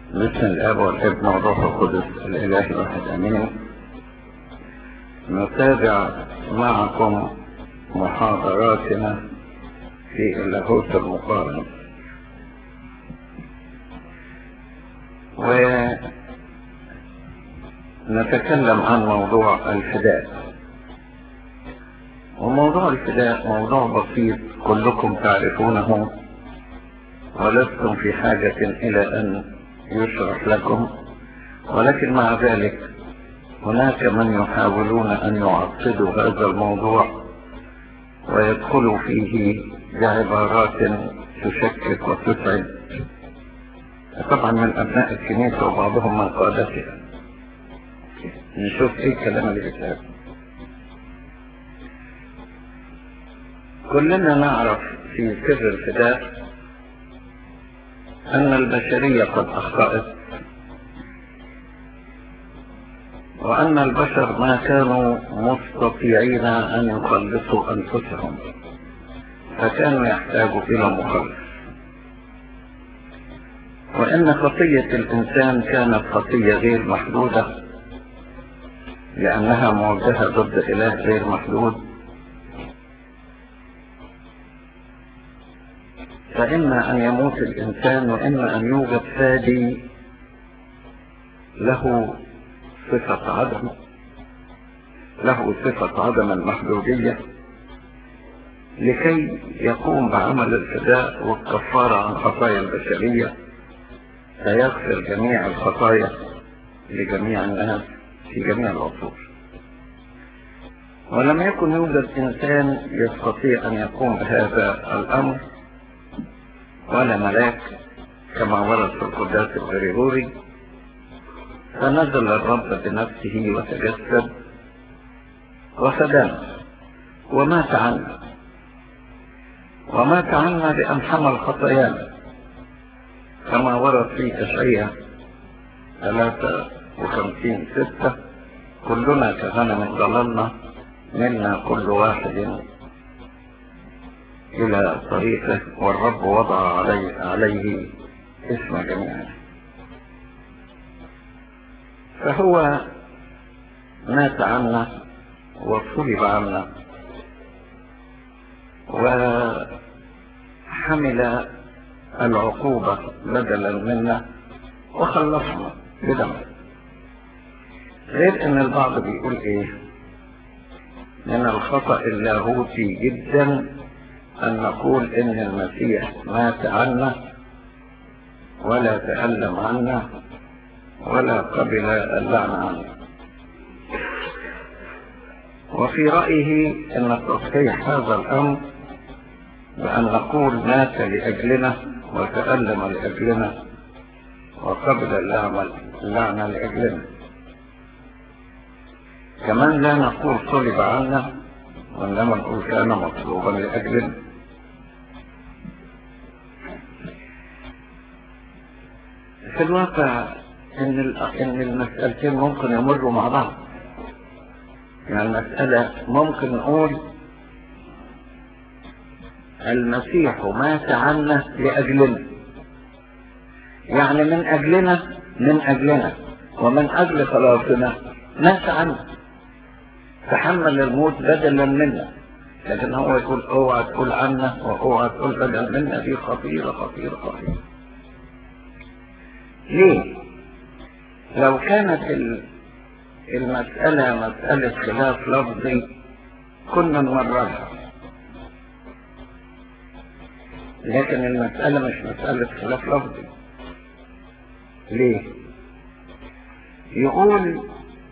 بسم الاب والابن والروح القدس الاله الواحد امين نتابع معكم محاضراتنا في اللاهوت المقارن ونتكلم عن موضوع الفداء وموضوع الفداء موضوع بسيط كلكم تعرفونه ولستم في حاجة إلى أن يشرح لكم ولكن مع ذلك هناك من يحاولون أن يعقدوا هذا الموضوع ويدخلوا فيه بعبارات تشكك وتسعد طبعا من أبناء الكنيسة وبعضهم من قادتها نشوف ايه الكلام اللي بيتقال كلنا نعرف في سر الفداء أن البشرية قد أخطأت وأن البشر ما كانوا مستطيعين أن يخلصوا أنفسهم فكانوا يحتاجوا إلى مخلص وإن خطية الإنسان كانت خطية غير محدودة لأنها موجهة ضد إله غير محدود فإما أن يموت الإنسان وإما أن يوجد فادي له صفة عدم له صفة عدم المحدودية لكي يقوم بعمل الفداء والكفارة عن خطايا البشرية فيغفر جميع الخطايا لجميع الناس في جميع العصور ولم يكن يوجد إنسان يستطيع أن يقوم بهذا الأمر ولا ملاك كما ورد في القداس الغريغوري فنزل الرب بنفسه وتجسد وفدانا ومات عنا ومات عنا بأن حمل خطايانا كما ورد في أشعية 53 ستة كلنا كغنم ضللنا منا كل واحد إلى طريقه والرب وضع عليه, عليه اسم جميعنا فهو مات عنا وصلب عنا وحمل العقوبة بدلا منا وخلصنا بدم غير ان البعض بيقول ايه من الخطأ اللاهوتي جدا أن نقول إن المسيح مات عنا ولا تألم عنا ولا قبل اللعنة عنا وفي رأيه أن تصحيح هذا الأمر بأن نقول مات لأجلنا وتألم لأجلنا وقبل اللعنة لأجلنا كمان لا نقول صلب عنا وإنما نقول كان مطلوبا لأجلنا في الواقع ان ان المسألتين ممكن يمروا مع بعض يعني المسألة ممكن نقول المسيح مات عنا لأجلنا يعني من أجلنا من أجلنا ومن أجل خلاصنا مات عنا تحمل الموت بدلا منا لكن هو يقول اوعى تقول عنا واوعى تقول بدل منا دي خطيرة خطيرة خطيرة ليه لو كانت المسألة مسألة خلاف لفظي كنا نمررها لكن المسألة مش مسألة خلاف لفظي ليه يقول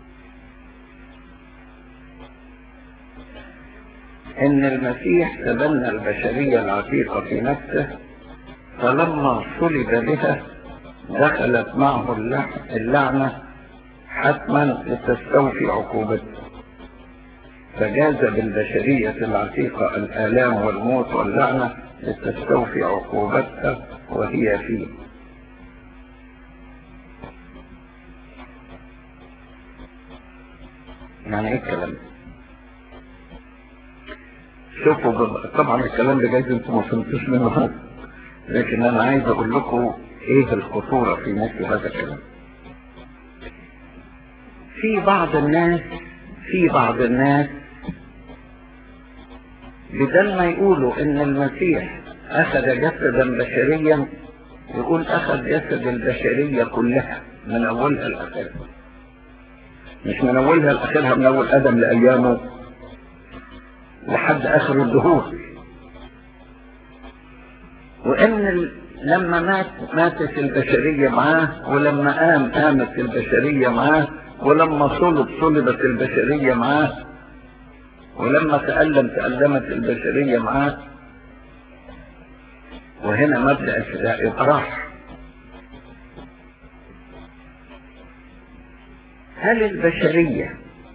ان المسيح تبنى البشرية العتيقة في نفسه فلما صلب بها دخلت معه اللعنة حتما لتستوفي عقوبته فجاز بالبشرية العتيقة الآلام والموت واللعنة لتستوفي عقوبتها وهي فيه يعني ايه الكلام شوفوا طبعا الكلام ده جايز انتم ما فهمتوش منه لكن انا عايز اقول لكم ايه الخطورة في مثل هذا الكلام في بعض الناس في بعض الناس بدل ما يقولوا ان المسيح اخذ جسدا بشريا يقول اخذ جسد البشرية كلها من اولها لاخرها مش من اولها لاخرها من اول ادم لايامه لحد اخر الدهور وان لما مات ماتت البشرية معاه ولما قام قامت البشرية معاه ولما صلب صلبت البشرية معاه ولما تألم تألمت البشرية معاه وهنا مبدأ الفداء راح هل البشرية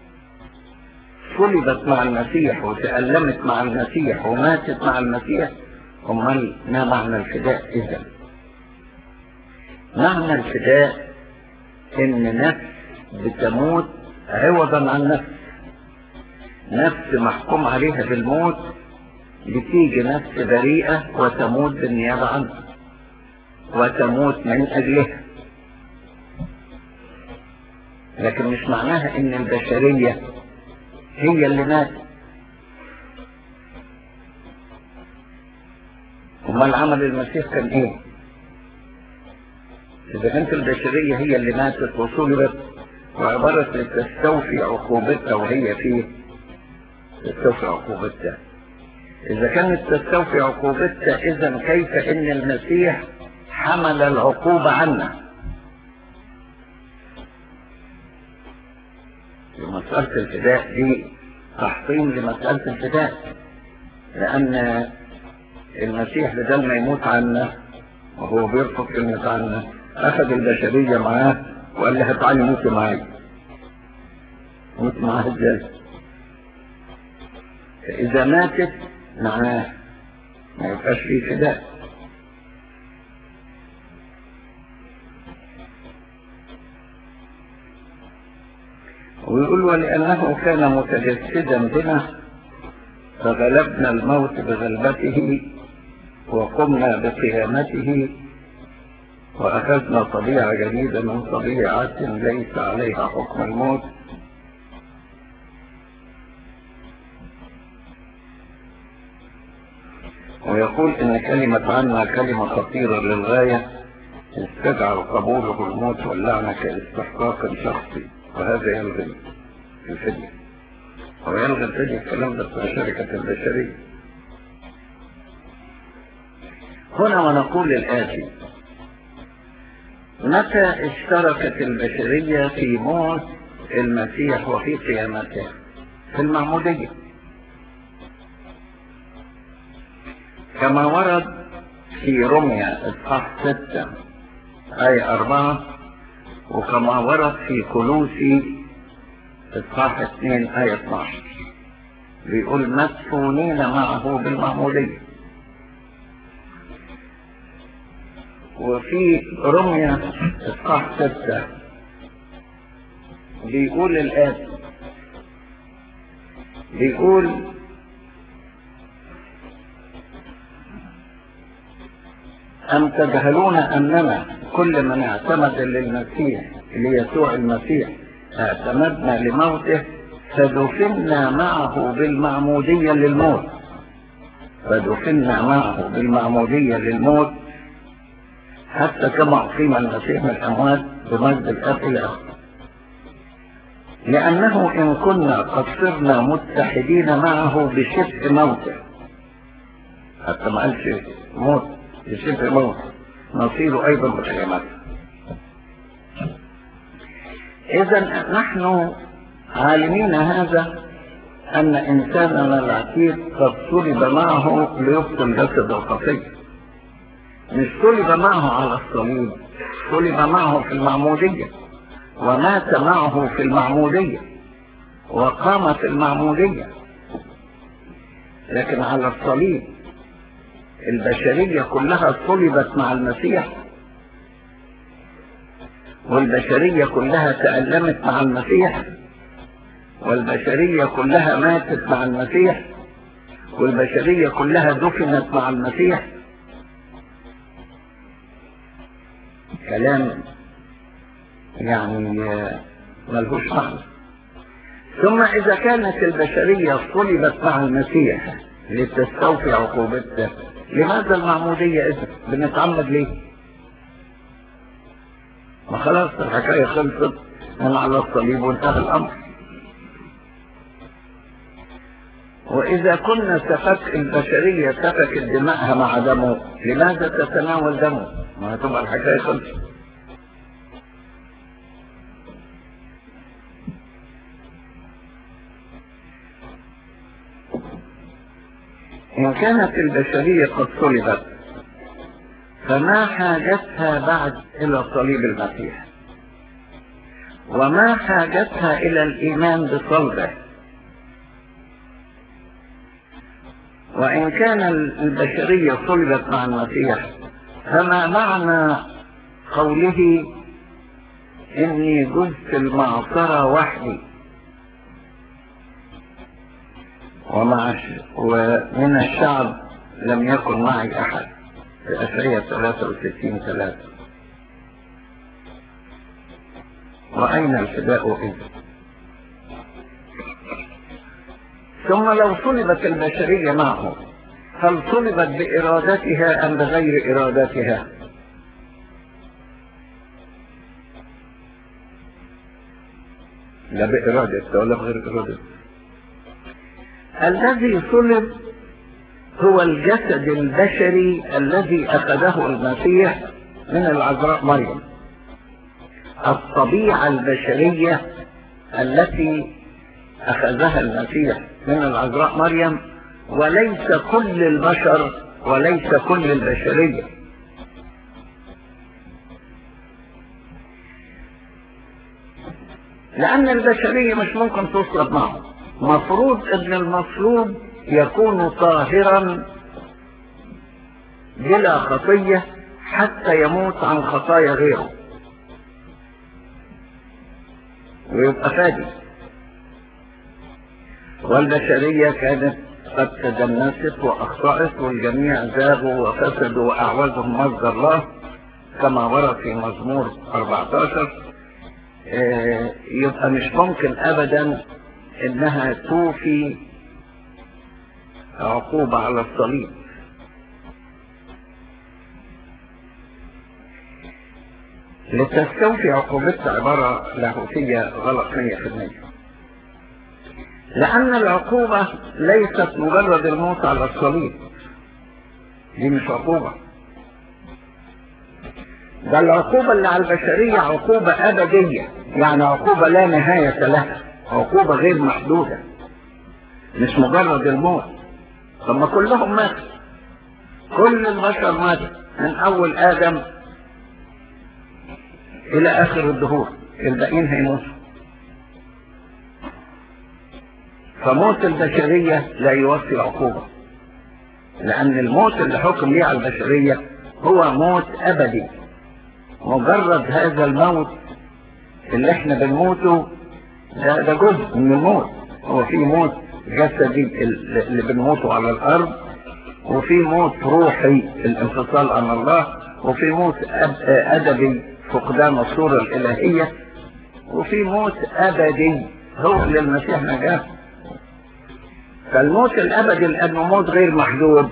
صلبت مع المسيح وتألمت مع المسيح وماتت مع المسيح امال ما معنى الفداء اذا معنى الفداء ان نفس بتموت عوضا عن نفس نفس محكوم عليها بالموت بتيجي نفس بريئة وتموت بالنيابة عنها وتموت من أجلها لكن مش معناها ان البشرية هي اللي ماتت امال عمل المسيح كان ايه اذا كانت البشرية هي اللي ماتت وصلبت وعبارة لتستوفي عقوبتها وهي فيه تستوفي عقوبتها اذا كانت تستوفي عقوبتها اذا كيف ان المسيح حمل العقوبة عنا مسألة الفداء دي تحطيم لمسألة الفداء لأن المسيح بدل ما يموت عنا وهو بيرفض كلمة عنا أخذ البشرية معاه وقال لها تعالي موتي معايا موت معاه ازاي فإذا ماتت معاه ما يبقاش فيه فداء ويقول ولأنه كان متجسدا بنا فغلبنا الموت بغلبته وقمنا بقيامته وأخذنا طبيعة جديدة من طبيعة ليس عليها حكم الموت ويقول إن كلمة عنا كلمة خطيرة للغاية استدعى قبوله الموت واللعنة كاستحقاق شخصي وهذا يلغي الفدية ويلغي الفدية الكلام ده بتاع شركة البشرية هنا ونقول الآتي متى اشتركت البشرية في موت المسيح وفي قيامته في المعمودية كما ورد في رمية اصحاح ستة آية أربعة وكما ورد في كلوسي اصحاح اثنين آية 12 بيقول مدفونين معه بالمعمودية وفي رمية اصحاح ستة بيقول الآتي بيقول أم تجهلون أننا كل من اعتمد للمسيح ليسوع المسيح اعتمدنا لموته فدفنا معه بالمعمودية للموت فدفنا معه بالمعمودية للموت حتى كما أقيم المسيح من الأموات بمجد الأب إلى آخره لأنه إن كنا قد صرنا متحدين معه بشبه موته حتى ما قالش موت بشبه موت نصير أيضا بقيامته إذا نحن عالمين هذا أن إنساننا العتيق قد صلب معه ليبطل جسد الخطية مش صلب معه على الصليب صلب معه في المعمودية ومات معه في المعمودية وقام في المعمودية لكن على الصليب البشرية كلها صلبت مع المسيح والبشرية كلها تألمت مع المسيح والبشرية كلها ماتت مع المسيح والبشرية كلها دفنت مع المسيح كلام يعني ملهوش معنى ثم إذا كانت البشرية صلبت مع المسيح لتستوفي عقوبته لماذا المعمودية إذا بنتعمد ليه ما خلاص الحكاية خلصت من على الصليب وانتهى الأمر وإذا كنا سفك البشرية سفكت دماءها مع دمه لماذا تتناول دمه ما تبقى الحكاية خلصت إن كانت البشرية قد صلبت فما حاجتها بعد إلى صليب المسيح وما حاجتها إلى الإيمان بصلبه وإن كان البشرية صلبت مع المسيح فما معنى قوله إني جزت المعصرة وحدي ومع ومن الشعب لم يكن معي أحد في أشعية 63 ثلاثة وأين الفداء إذ ثم لو صلبت البشرية معه هل صلبت بإرادتها أم بغير إرادتها لا بإرادتها ولا بغير إرادتها الذي صلب هو الجسد البشري الذي أخذه المسيح من العذراء مريم الطبيعة البشرية التي أخذها المسيح من العذراء مريم وليس كل البشر وليس كل البشرية لأن البشرية مش ممكن تصلب معه مفروض أن المصلوب يكون طاهرا بلا خطية حتى يموت عن خطايا غيره ويبقى فادي والبشرية كانت قد تدنست وأخطأت والجميع زاغوا وفسدوا وأعوزهم مصدر الله كما ورد في مزمور 14 يبقى مش ممكن أبدا إنها توفي عقوبة على الصليب لتستوفي عقوبتها عبارة لاهوتية غلط 100% لأن العقوبة ليست مجرد الموت على الصليب دي مش عقوبة ده العقوبة اللي على البشرية عقوبة أبدية يعني عقوبة لا نهاية لها عقوبة غير محدودة مش مجرد الموت طب ما كلهم ماتوا كل البشر ماتوا من أول آدم إلى آخر الدهور الباقيين هيموتوا فموت البشرية لا يوفي العقوبة لأن الموت اللي حكم ليه على البشرية هو موت أبدي مجرد هذا الموت اللي احنا بنموته ده, ده جزء من الموت هو في موت جسدي اللي بنموته على الأرض وفي موت روحي الانفصال عن الله وفي موت أدبي فقدان الصورة الإلهية وفي موت أبدي هو اللي المسيح نجاه فالموت الأبدي لأنه موت غير محدود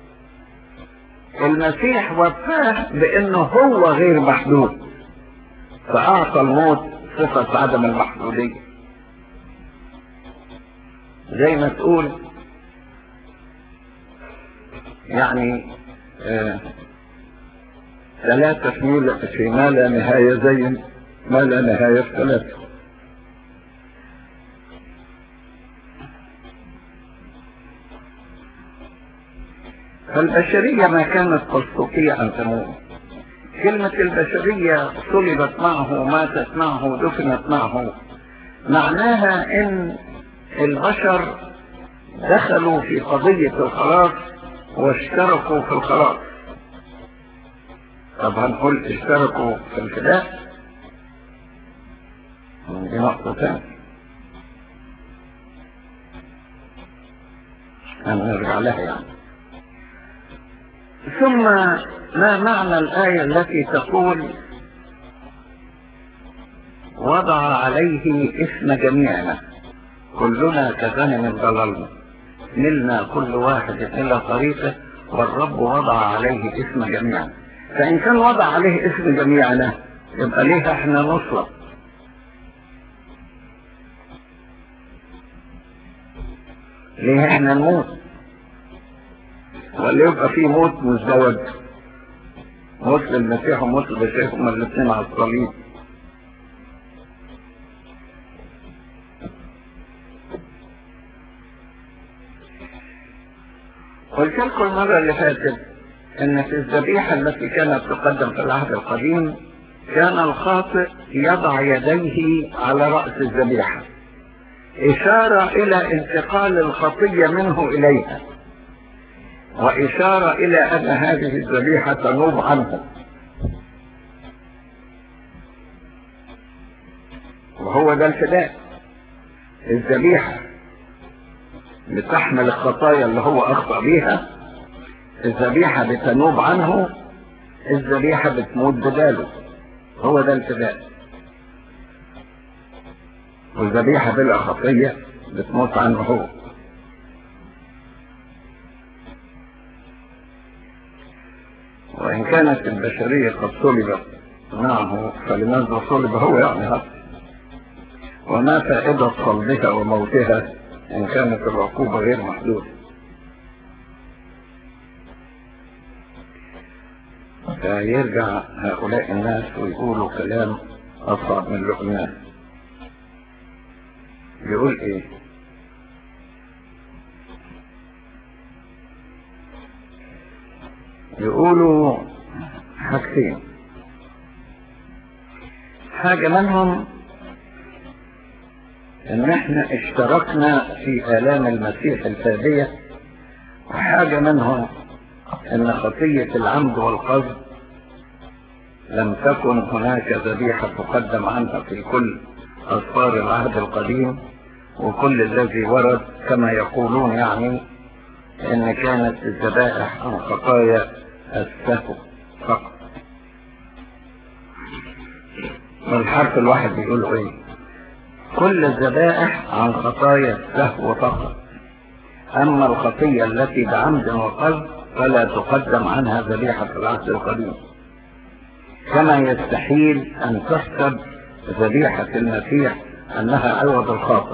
المسيح وفاه بأنه هو غير محدود فأعطى الموت صفة عدم المحدودية زي ما تقول يعني آه ثلاثة في في ما لا نهاية زي ما لا نهاية في ثلاثة فالبشرية ما كانت تستطيع أن تموت كلمة البشرية صلبت معه ماتت معه دفنت معه معناها ان البشر دخلوا في قضية الخلاص واشتركوا في الخلاص طب هنقول اشتركوا في الفداء دي نقطة ثانية هنرجع لها يعني ثم ما معنى الآية التي تقول وضع عليه اسم جميعنا كلنا كغنم ضللنا ملنا كل واحد إلى طريقه والرب وضع عليه اسم جميعنا فإن كان وضع عليه اسم جميعنا يبقى ليه احنا نصرف ليه احنا نموت ولا يبقى في موت مزدوج موت للمسيح وموت للمسيح هما الاثنين على الصليب قلت لكم المرة اللي فاتت ان في الذبيحة التي كانت تقدم في العهد القديم كان الخاطئ يضع يديه على رأس الذبيحة إشارة إلى انتقال الخطية منه إليها وإشارة إلى أن هذه الذبيحة تنوب عنه وهو ده الفداء الذبيحة بتحمل الخطايا اللي هو أخطأ بيها الذبيحة بتنوب عنه الذبيحة بتموت بداله هو ده الفداء والذبيحة بلا خطية بتموت عنه هو وإن كانت البشرية قد صلبت معه فلماذا صلب هو يعني هذا وما فائدة صلبها وموتها إن كانت العقوبة غير محدودة فيرجع هؤلاء الناس ويقولوا كلام أصعب من اللي قلناه يقول إيه يقولوا حاجتين حاجة منهم ان احنا اشتركنا في الام المسيح الفادية وحاجة منهم ان خطية العمد والقصد لم تكن هناك ذبيحة تقدم عنها في كل أسفار العهد القديم وكل الذي ورد كما يقولون يعني ان كانت الذبائح عن خطايا السهو فقط والحرف الواحد بيقول ايه كل الذبائح عن خطايا السهو فقط اما الخطية التي بعمد وقصد فلا تقدم عنها ذبيحة العهد القديم كما يستحيل ان تحسب ذبيحة المسيح انها عوض الخاطئ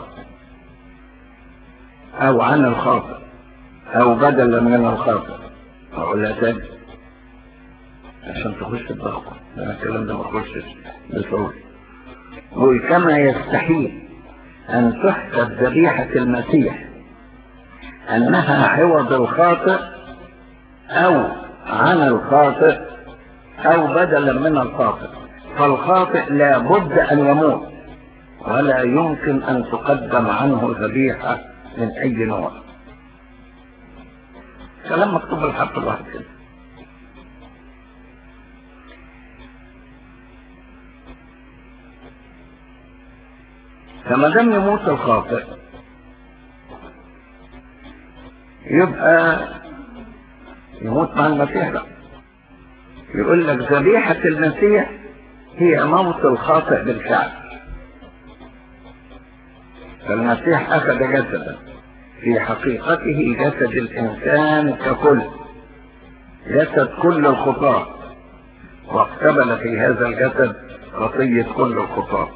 او عن الخاطئ او بدلا من الخاطئ اقول تاني عشان تخش الضغط انا الكلام ده ما تخشش بصوت وكما يستحيل ان تحسب ذبيحة المسيح انها عوض الخاطئ او عن الخاطئ او بدلا من الخاطئ فالخاطئ لا بد ان يموت ولا يمكن ان تقدم عنه ذبيحة من اي نوع كلام مكتوب بالحرف الواحد كده فما دام يموت الخاطئ يبقى يموت مع المسيح بقى يقول لك ذبيحة المسيح هي موت الخاطئ بالفعل فالمسيح أخذ جسدا في حقيقته جسد الإنسان ككل جسد كل الخطاة واقتبل في هذا الجسد خطية كل الخطاة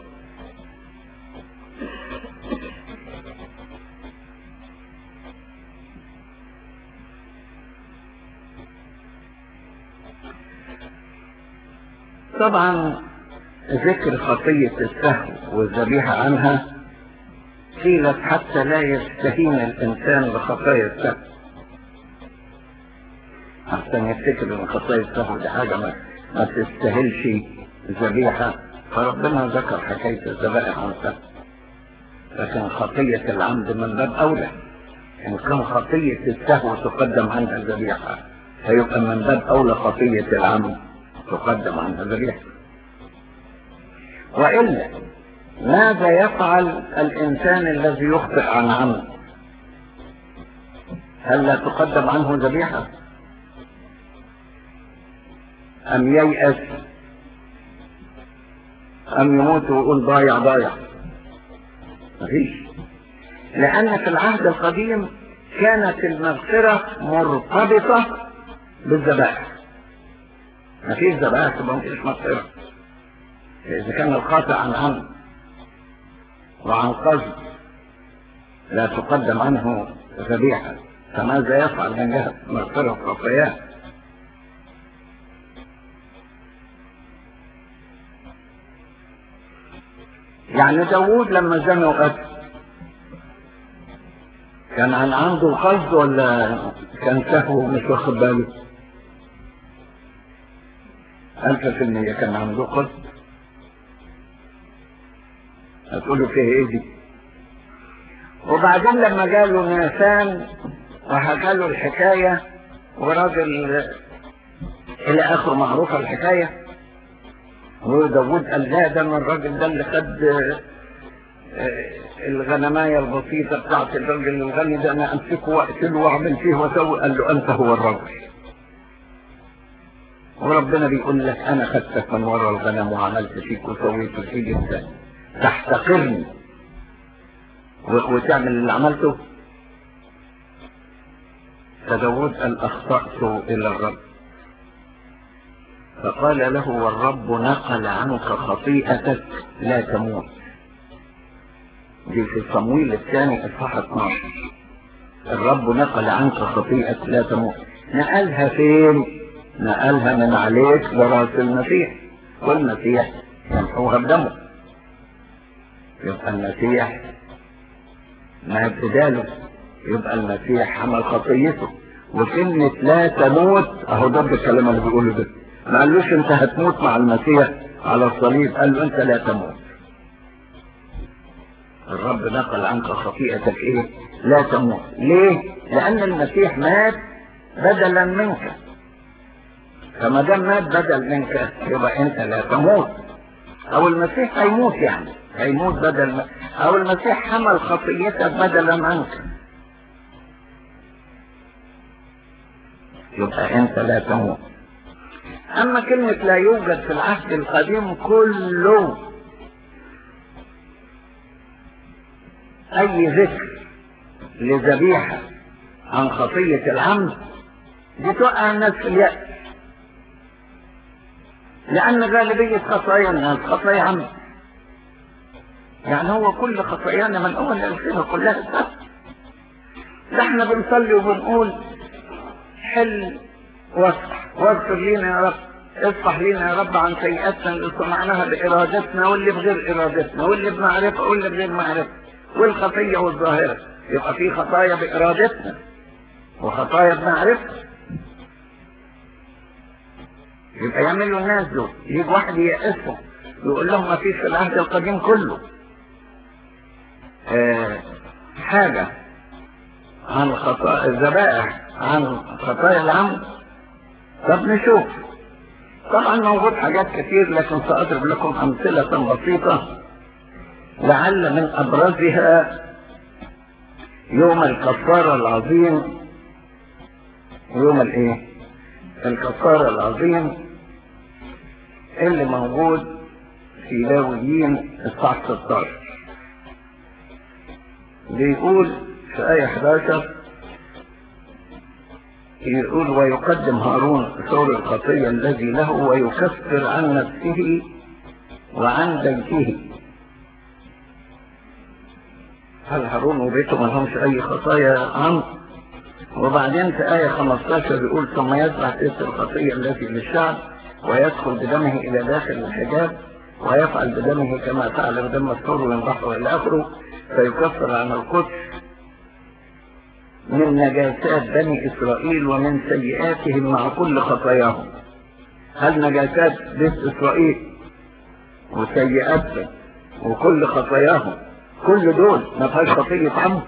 طبعا ذكر خطية السهو والذبيحة عنها قيلت حتى لا يستهين الإنسان بخطايا السهو حتى يفتكر ان خطايا السهو دي حاجة ما, ما تستاهلش ذبيحة فربنا ذكر حكاية الذبائح عن السهو لكن خطية العمد من باب أولى إن كان خطية السهو تقدم عنها الذبيحة فيبقى من باب أولى خطية العمد تقدم عنها ذبيحة وإلا ماذا يفعل الإنسان الذي يخطئ عن عمد هل لا تقدم عنه ذبيحة أم ييأس أم يموت ويقول ضايع ضايع مفيش لأن في العهد القديم كانت المغفرة مرتبطة بالذبائح مفيش ذبائح تبقى مفيش مغفرة إذا كان الخاطئ عن عمد وعن قصد لا تقدم عنه ذبيحة فماذا يفعل من جهة مغفرة الخطايا يعني داوود لما زنى وقتل كان عن عنده قصد ولا كان سهو مش واخد باله ألف في المية كان عنده قصد هتقولوا فيه ايه دي وبعدين لما جاله ناسان وحكى له الحكاية وراجل إلى آخر معروفة الحكاية وداود قال لا ده من الراجل ده اللي خد الغنماية البسيطة بتاعت الراجل الغني ده أنا أمسكه وأقتله وأعمل فيه وأسوي قال له أنت هو الرجل وربنا بيقول لك أنا خدتك من ورا الغنم وعملت فيك وسويت فيك إزاي تحتقرني وتعمل اللي عملته فداود قال أخطأت إلى الرب فقال له والرب نقل عنك خطيئتك لا تموت دي في صمويل الثاني اصحاح 12 الرب نقل عنك خطيئتك لا تموت نقلها فين نقلها من عليك براس المسيح والمسيح يمحوها بدمه يبقى المسيح ما بداله يبقى المسيح حمل خطيته وكلمة لا تموت اهو ده الكلام اللي بيقوله ده ما قالوش انت هتموت مع المسيح على الصليب قال له انت لا تموت الرب نقل عنك خطيئتك ايه لا تموت ليه لان المسيح مات بدلا منك فما دام مات بدل منك يبقى انت لا تموت او المسيح هيموت يعني هيموت بدل ما او المسيح حمل خطيتك بدلا عنك يبقى انت لا تموت اما كلمة لا يوجد في العهد القديم كله اي ذكر لذبيحة عن خطية العمد دي توقع الناس في اليأس لان غالبية خطايا الناس خطايا عمد يعني هو كل خطايانا من اول الالسنة كلها سبب ده احنا بنصلي وبنقول حل واصفح واغفر لينا يا رب اصفح لينا يا رب عن سيئاتنا اللي صنعناها بارادتنا واللي بغير ارادتنا واللي بمعرفه واللي بغير معرفه والخطيه والظاهره يبقى في خطايا بارادتنا وخطايا بمعرفه يبقى يعملوا الناس دول يجي واحد ييأسهم يقول لهم ما فيش في العهد القديم كله آه حاجة عن خطايا الذبائح عن خطايا العمد طب نشوف طبعا موجود حاجات كتير لكن سأضرب لكم أمثلة بسيطة لعل من أبرزها يوم الكفارة العظيم يوم الايه الكفارة العظيم اللي موجود في لاويين الصح 16 بيقول في آية 11 يقول ويقدم هارون ثور الخطية الذي له ويكفر عن نفسه وعن بيته هل هارون وبيته ما لهمش أي خطايا عن وبعدين في آية 15 يقول ثم يذبح تلك الخطية التي للشعب ويدخل بدمه إلى داخل الحجاب ويفعل بدمه كما فعل بدم الثور وينضحه إلى آخره فيكفر عن القدس من نجاسات بني إسرائيل ومن سيئاتهم مع كل خطاياهم هل نجاسات بيت إسرائيل وسيئاتهم وكل خطاياهم كل دول ما فيهاش خطية عمد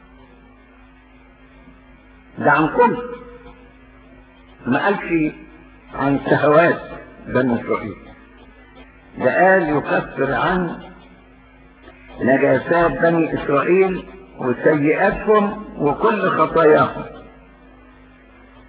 ده عن كل ما قالش عن شهوات بني إسرائيل ده قال يكفر عن نجاسات بني إسرائيل وسيئاتهم وكل خطاياهم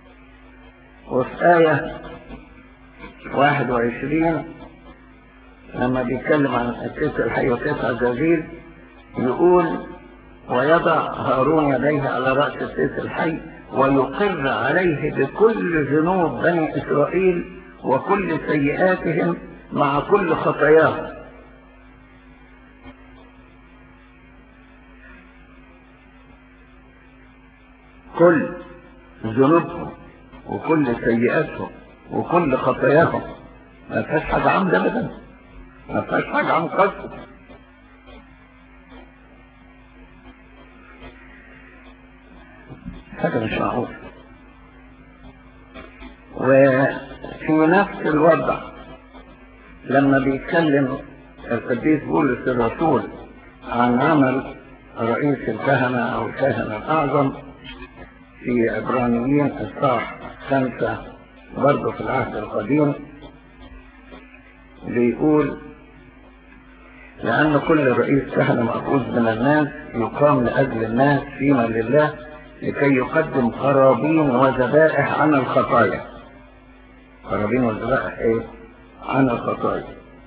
وفي آية واحد وعشرين لما بيتكلم عن التسع الحي وتسع الزجاجيل يقول ويضع هارون يديه على رأس التسع الحي ويقر عليه بكل ذنوب بني إسرائيل وكل سيئاتهم مع كل خطاياهم كل ذنوبهم وكل سيئاتهم وكل خطاياهم ما فيهاش حاجة عمد أبدا ما فيهاش حاجة عن قصد حاجة مش معقولة وفي نفس الوضع لما بيتكلم القديس بولس الرسول عن عمل رئيس الكهنة أو الكاهن الأعظم في عبرانيين إصحاح خمسة برضه في العهد القديم بيقول لأن كل رئيس كهنة مأخوذ من الناس يقام لأجل الناس فيما لله لكي يقدم قرابين وذبائح عن الخطايا قرابين وذبائح ايه عن الخطايا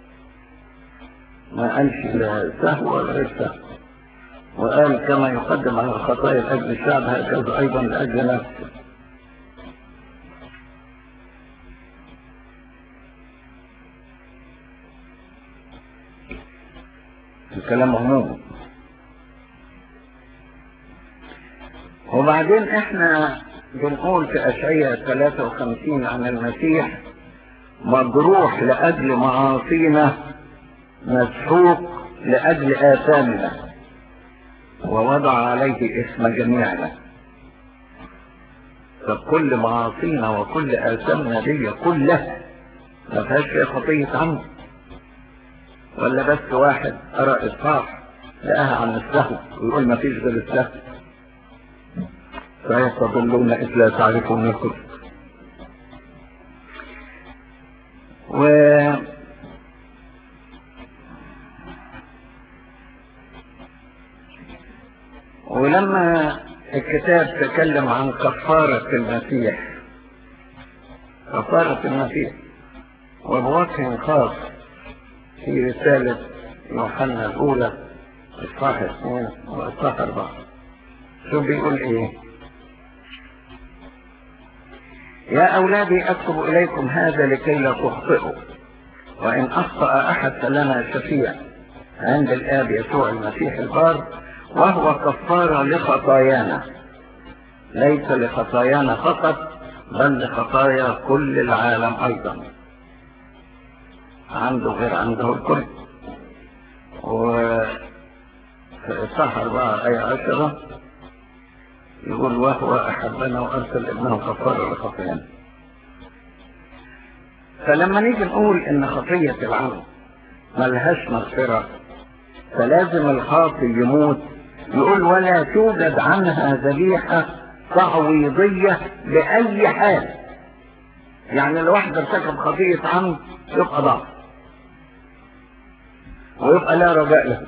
ما قالش لا سهو ولا غير سهو وقال كما يقدم عن الخطايا لأجل الشعب هكذا أيضا لأجل نفسه الكلام عموما وبعدين احنا بنقول في اشعياء 53 عن المسيح مجروح لاجل معاصينا مسحوق لاجل اثامنا ووضع عليه اسم جميعنا فكل معاصينا وكل اثامنا دي كلها ما فيهاش فيها خطيه عنه ولا بس واحد قرأ إصحاح لقاها عن السهو ويقول ما فيش غير السهو فيستضلون إذ لا تعرفون الكفر و ولما الكتاب تكلم عن كفارة المسيح كفارة المسيح وبوجه خاص في رسالة يوحنا الأولى إصحاح اثنين وإصحاح أربعة شو بيقول إيه؟ يا أولادي أكتب إليكم هذا لكي لا تخطئوا وإن أخطأ أحد فلنا شفيع عند الآب يسوع المسيح البار وهو كفارة لخطايانا ليس لخطايانا فقط بل لخطايا كل العالم أيضا عنده غير عنده الكل و في إصحاح أربعة آية عشرة يقول وهو أحبنا وأرسل ابنه كفارة لخطايانا فلما نيجي نقول إن خطية العمل ملهاش مغفرة فلازم الخاطي يموت يقول ولا توجد عنها ذبيحة تعويضية بأي حال يعني لو واحد ارتكب خطية عمد يبقى ضعف ويبقى لا رجاء له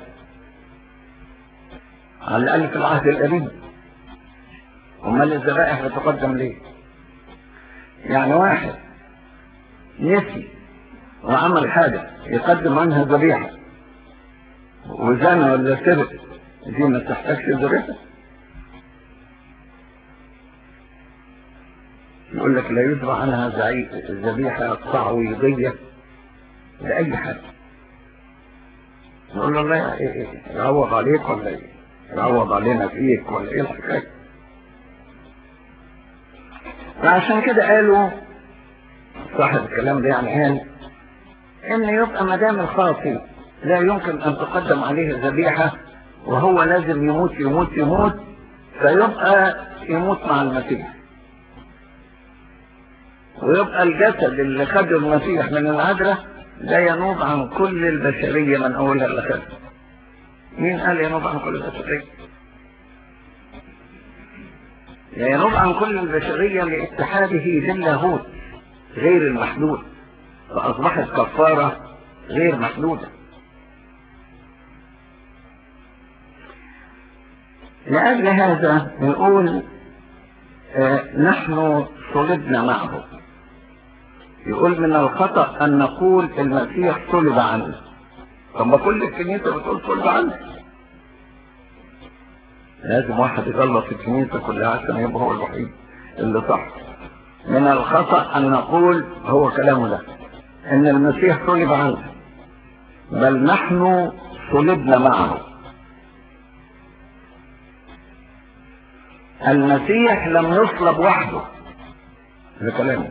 على الأقل في العهد القديم أمال الذبائح بتقدم ليه؟ يعني واحد نسي وعمل حاجة يقدم عنها ذبيحة وزنى ولا سرق دي ما تحتاجش ذبيحة يقول لك لا يذبح عنها ذبيحة تعويضية لأي حد نقول له الله يعوض عليك ولا ايه يعوض علينا فيك ولا ايه الحكاية فعشان كده قالوا صاحب الكلام ده يعني قال ان يبقى ما دام الخاطي لا يمكن ان تقدم عليه ذبيحة وهو لازم يموت يموت يموت فيبقى يموت مع المسيح ويبقى الجسد اللي خده المسيح من العذراء لا ينوب عن كل البشرية من أولها لآخرها مين قال ينوب عن كل البشرية لا ينوب عن كل البشرية لاتحاده باللاهوت غير المحدود فأصبحت كفارة غير محدودة لأجل هذا نقول آه نحن صلبنا معه يقول من الخطأ أن نقول المسيح صلب عنه طب ما كل الكنيسة بتقول صلب عنه لازم واحد يغلط في الكنيسة كلها عشان يبقى هو الوحيد اللي صح من الخطأ أن نقول هو كلامه ده أن المسيح صلب عنه بل نحن صلبنا معه المسيح لم يصلب وحده ده كلامه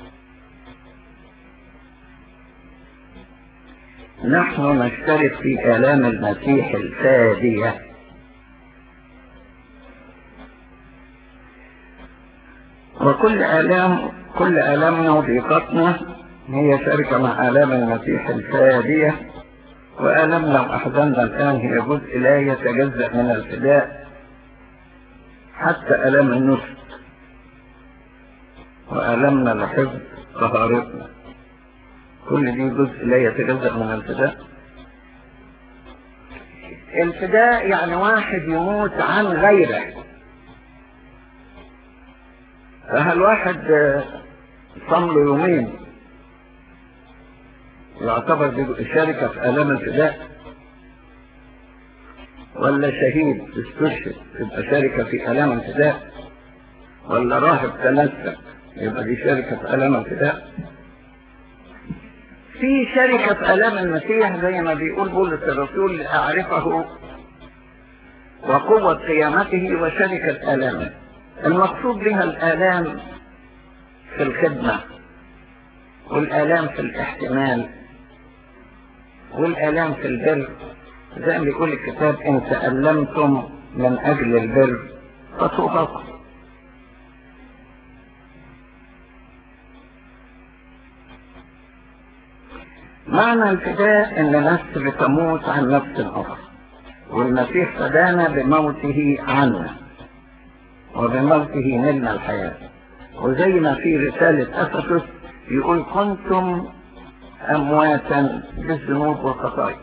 نحن نشترك في آلام المسيح الفادية وكل آلام كل آلامنا وضيقتنا هي شركة مع آلام المسيح الفادية وآلامنا وأحزاننا الآن هي جزء لا يتجزأ من الفداء حتى آلام النسك وآلامنا لحفظ طهارتنا كل دي جزء لا يتجزأ من الفداء الفداء يعني واحد يموت عن غيره فهل واحد صام له يومين يعتبر شركة في آلام الفداء ولا شهيد استشهد يبقى شركة في آلام الفداء ولا راهب تنسك يبقى دي شركة في آلام الفداء في شركة في آلام المسيح زي ما بيقول بولس الرسول أعرفه وقوة قيامته وشركة آلامه المقصود بها الآلام في الخدمة والآلام في الاحتمال والآلام في البر زي ما بيقول الكتاب إن تألمتم من أجل البر فطوبكم معنى الفداء ان نفس بتموت عن نفس اخرى والمسيح فدانا بموته عنا وبموته نلنا الحياة وزي ما في رسالة أفسس يقول كنتم أمواتا بالذنوب والخطايا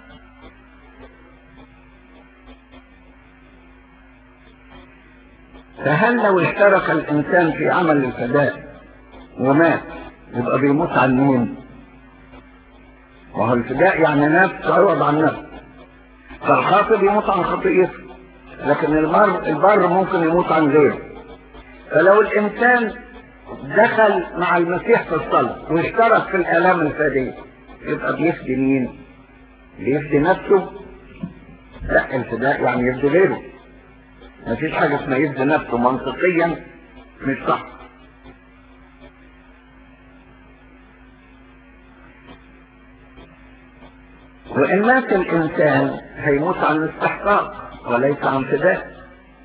فهل لو اشترك الإنسان في عمل الفداء ومات يبقى بيموت عن مين؟ وهو الفداء يعني نفس عوض عن نفس فالخاطب يموت عن خطيئته لكن المر البر ممكن يموت عن غيره فلو الإنسان دخل مع المسيح في الصلاة واشترك في الآلام الفادية يبقى بيفدي مين؟ بيفدي نفسه؟ لا الفداء يعني يفدي غيره مفيش حاجة اسمها يفدي نفسه منطقيا مش صح وإن مات الإنسان هيموت عن استحقاق وليس عن فداء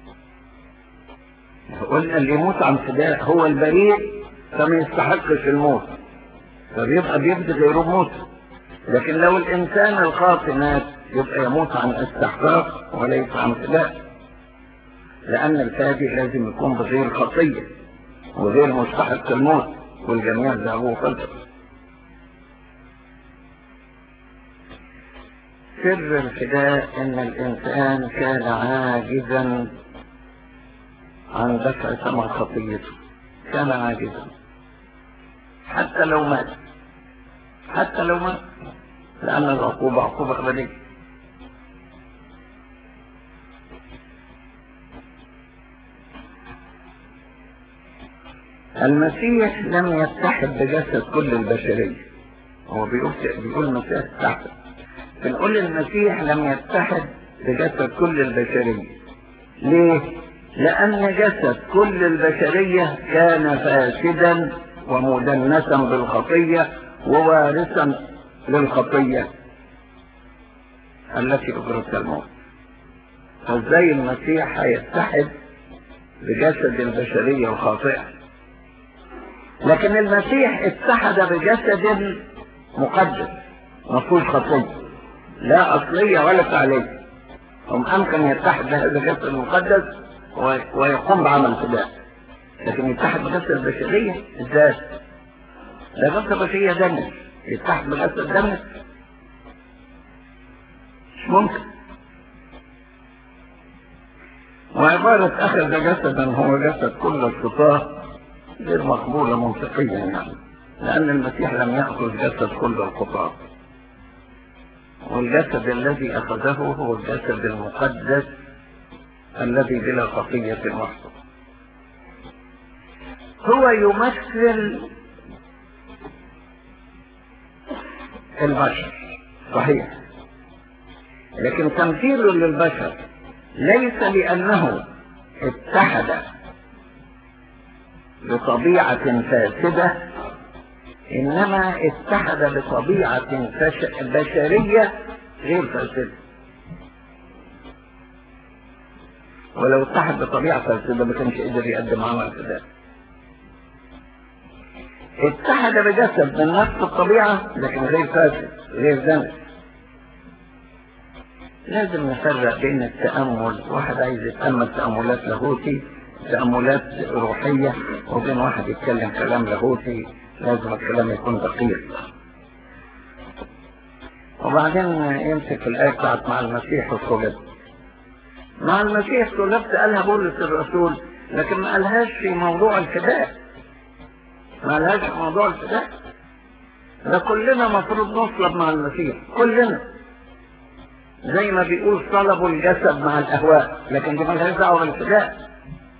قلنا اللي يموت عن فداء هو البريء فما يستحقش الموت فبيبقى بيبدأ غيره موت لكن لو الإنسان الخاطئ مات يبقى يموت عن استحقاق وليس عن فداء لأن الفادي لازم يكون بغير خطية وغير مستحق الموت والجميع ذهبوا خلفه سر الفداء ان الانسان كان عاجزا عن دفع ثمن خطيته كان عاجزا حتى لو مات حتى لو مات لان العقوبة عقوبة ابدية المسيح لم يتحد بجسد كل البشرية هو بيقول بيقول المسيح اتحد بنقول المسيح لم يتحد بجسد كل البشرية ليه؟ لأن جسد كل البشرية كان فاسدا ومدنسا بالخطية ووارثا للخطية التي أجرت الموت فازاي المسيح هيتحد بجسد البشرية الخاطئة لكن المسيح اتحد بجسد مقدس مفهوش خطيه لا أصلية ولا فعلية هم أمكن يتحد بهذا الجسد المقدس ويقوم بعمل فداء لكن يتحد بجسد البشرية ازاي؟ ده جسد البشرية دنس يتحد بجسد دنس مش ممكن وعبارة أخذ جسدا هو جسد كل الخطاة غير مقبولة منطقيا يعني لأن المسيح لم يأخذ جسد كل الخطاة والجسد الذي أخذه هو الجسد المقدس الذي بلا خطية وحده هو يمثل البشر صحيح لكن تمثيله للبشر ليس لأنه اتحد بطبيعة فاسدة إنما اتحد بطبيعة بشرية غير فاسدة ولو اتحد بطبيعة فاسدة ما كانش قدر يقدم عمل فداء اتحد بجسد من نفس الطبيعة لكن غير فاسد غير ذنب لازم نفرق بين التأمل واحد عايز يتأمل تأملات لاهوتي تأملات روحية وبين واحد يتكلم كلام لاهوتي لازم الكلام يكون دقيق وبعدين يمسك الآية بتاعت مع المسيح وصلبت مع المسيح صلبت قالها بولس الرسول لكن ما قالهاش في موضوع الفداء ما قالهاش في موضوع الفداء ده كلنا مفروض نصلب مع المسيح كلنا زي ما بيقول صلبوا الجسد مع الأهواء لكن دي مالهاش دعوة بالفداء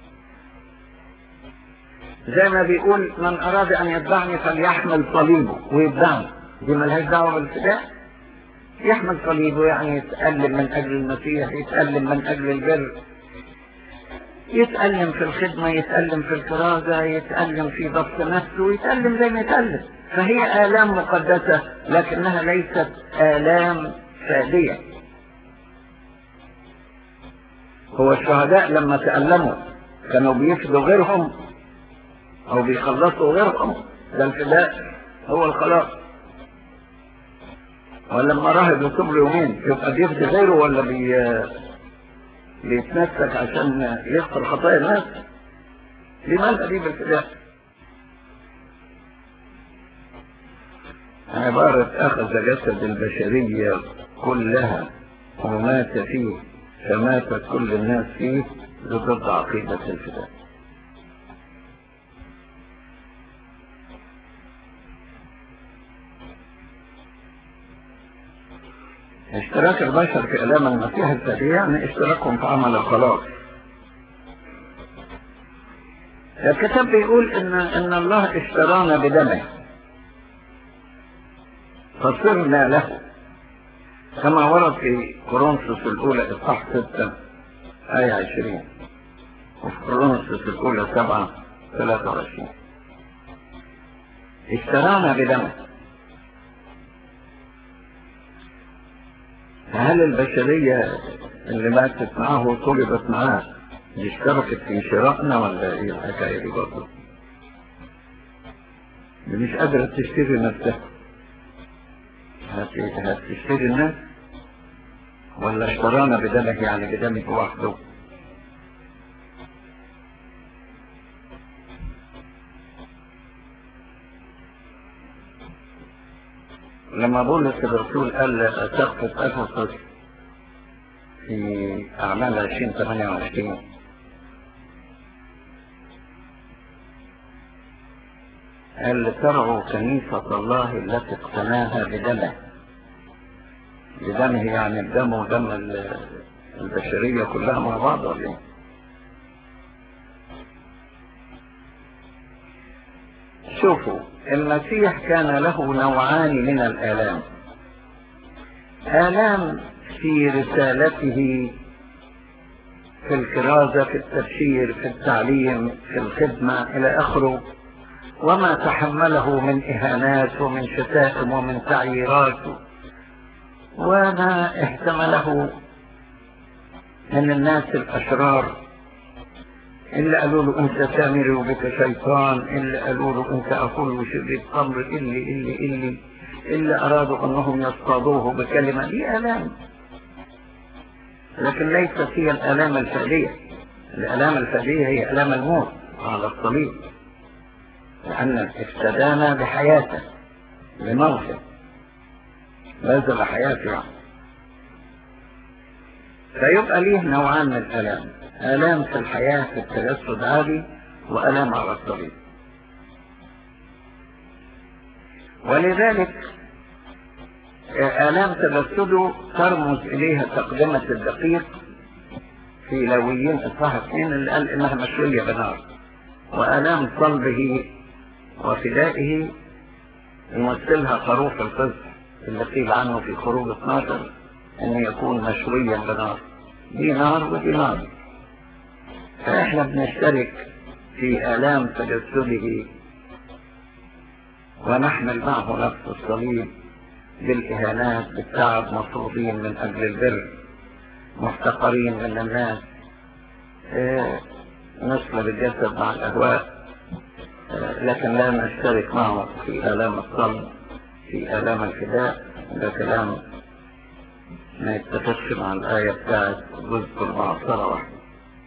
زي ما بيقول من أراد أن يتبعني فليحمل صليبه ويتبعني دي مالهاش دعوة بالفداء يحمل صليبه يعني يتألم من أجل المسيح يتألم من أجل البر يتألم في الخدمة يتألم في الكرازة يتألم في ضبط نفسه يتألم زي ما يتألم فهي آلام مقدسة لكنها ليست آلام فادية هو الشهداء لما تألموا كانوا بيفدوا غيرهم او بيخلصوا غيرهم ده الفداء هو الخلاص ولما راهب يصيب له يومين يبقى بيفدي غيره ولا بي بيتمسك عشان يغفر خطايا الناس لماذا دي بالفداء عبارة أخذ جسد البشرية كلها ومات فيه فمات كل الناس فيه ضد عقيدة الفداء اشتراك البشر في ألام المسيح الفدية يعني اشتراكهم في عمل الخلاص الكتاب بيقول ان ان الله اشترانا بدمه فصرنا له كما ورد في كورنثوس الاولى اصحاح 6 آية 20 وفي كورنثوس الاولى 7 23 اشترانا بدمه هل البشرية اللي ماتت معاه وطلبت معاه دي اشتركت في شرائنا ولا ايه الحكاية دي برضه؟ دي مش قادرة تشتري نفسها هت- هتشتري الناس ولا اشترانا بدمه يعني بدمه وحده لما بولس الرسول قال سقف افسس في اعمال 2028 قال ترعوا كنيسة الله التي اقتناها بدمه بدمه يعني الدم ودم ال- البشرية كلها مع بعض ولا ايه؟ شوفوا المسيح كان له نوعان من الآلام آلام في رسالته في الكرازة في التبشير في التعليم في الخدمة إلى آخره وما تحمله من إهانات ومن شتائم ومن تعييرات وما احتمله من الناس الأشرار اللي قالوا له انت سامري وبك شيطان اللي قالوا له انت اخوي وشريك خمر اللي اللي اللي اللي ارادوا انهم يصطادوه بكلمة دي الام لكن ليست هي الالام الفعلية الالام الفعلية هي الام الموت على الصليب لان افتدانا بحياته بموته بذل حياته يعني فيبقى ليه نوعان من الالام آلام في الحياة في التجسد عادي وآلام على الطريق ولذلك آلام تجسده ترمز إليها تقدمة الدقيق في لويين إصحاح اثنين اللي قال إنها مشوية بنار وآلام صلبه وفدائه يمثلها خروف الفزع اللي قيل عنه في خروج 12 أن يكون مشويا بنار دي نار ودي نار فإحنا بنشترك في آلام تجسده ونحمل معه نفس الصليب بالإهانات بالتعب مطلوبين من أجل البر محتقرين من الناس آه، نصل الجسد مع الأهواء آه، لكن لا نشترك معه في آلام الصلب في آلام الفداء ده كلام ما يتفقش مع الآية بتاعت جزء المعصرة واحدة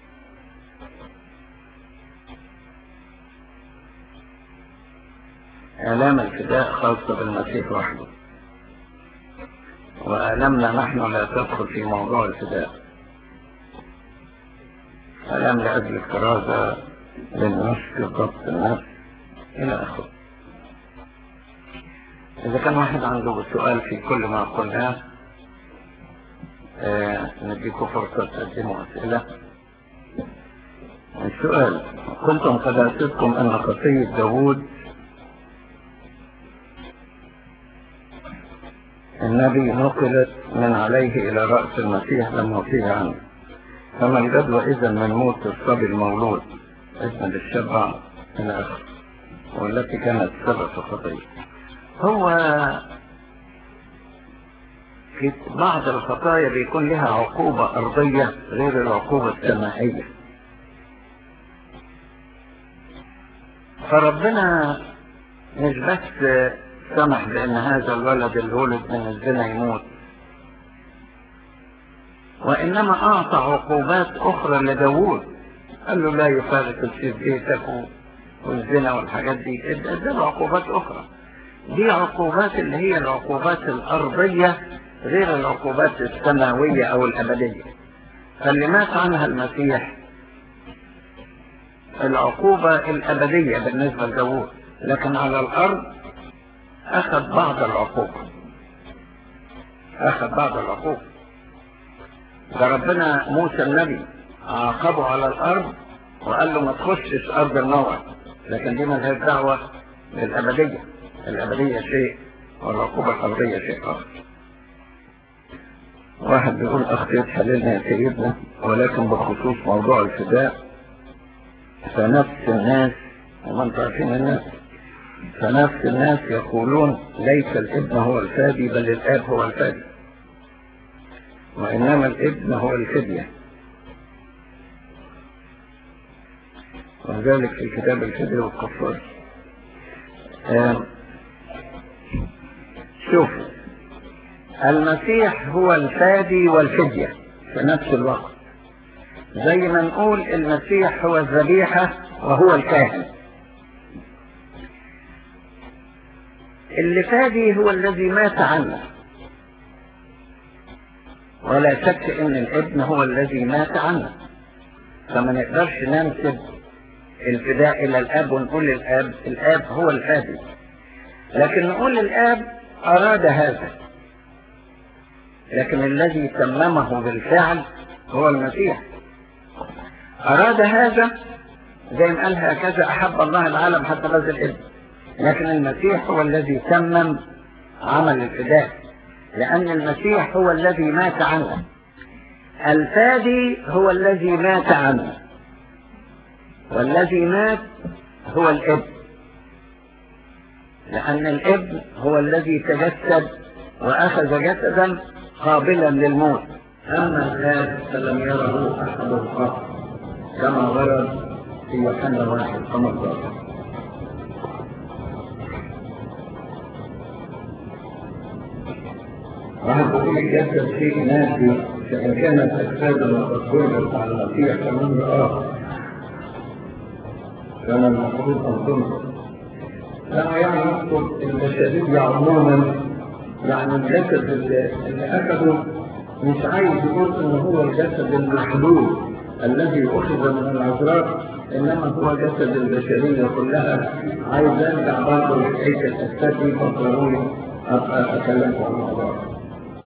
آلام الفداء خاصة بالمسيح وحده وآلامنا نحن لا تدخل في موضوع الفداء آلام لأجل الكرازة للنفس ضبط النفس إلى آخره إذا كان واحد عنده سؤال في كل ما قلناه آه نديكم فرصة تقدموا أسئلة السؤال كنتم قد أسدتم أن خطية داوود النبي نقلت من عليه إلى رأس المسيح لم يطيع عنه فما الجدوى إذا من موت الصبي المولود اسم للشبع إلى آخره والتي كانت سبب في خطية هو في بعض الخطايا بيكون لها عقوبة أرضية غير العقوبة السمائية فربنا مش بس سمح بأن هذا الولد اللي ولد من الزنا يموت وإنما أعطى عقوبات أخرى لداوود قال له لا يفارق السيف بيتك والزنا والحاجات دي ادى عقوبات أخرى دي عقوبات اللي هي العقوبات الأرضية غير العقوبات السماوية أو الأبدية فاللي مات عنها المسيح العقوبة الأبدية بالنسبة لداوود لكن على الأرض أخذ بعض العقوبة أخذ بعض العقوبة ده ربنا موسى النبي عاقبه على الأرض وقال له ما تخشش أرض النور لكن دي ملهاش دعوة بالأبدية الأبدية شيء والعقوبة الأرضية شيء آخر واحد بيقول أخطيت حللنا يا سيدنا ولكن بخصوص موضوع الفداء فنفس الناس وما انتم عارفين الناس فنفس الناس يقولون ليس الابن هو الفادي بل الاب هو الفادي وانما الابن هو الفدية وذلك في كتاب الفدية والكفار شوفوا المسيح هو الفادي والفدية في نفس الوقت زي ما نقول المسيح هو الذبيحة وهو الكاهن اللي فادي هو الذي مات عنه ولا شك ان الابن هو الذي مات عنه فما نقدرش ننسب الفداء الى الاب ونقول الاب الاب هو الفادي لكن نقول الاب اراد هذا لكن الذي تممه بالفعل هو المسيح اراد هذا زي ما قال هكذا احب الله العالم حتى بذل الابن لكن المسيح هو الذي تمم عمل الفداء لأن المسيح هو الذي مات عنه الفادي هو الذي مات عنه والذي مات هو الابن لأن الابن هو الذي تجسد وأخذ جسدا قابلا للموت أما الآب فلم يره أحد قط كما ورد في يوحنا واحد 15 واحد بيقول الجسد شيء ناسي فإن كانت أجسادنا قد ولدت على المسيح فمن رآه كان المفروض أن تنظر أنا يعني أقصد البشرية عموما يعني الجسد اللي, اللي أخذه مش عايز يقول إن هو الجسد المحلول الذي أخذ من العذراء انما هو جسد البشريه كلها عايز ارجع برضه لحته الاساسي فاضطروني ابقى اكلمكم عن الموضوع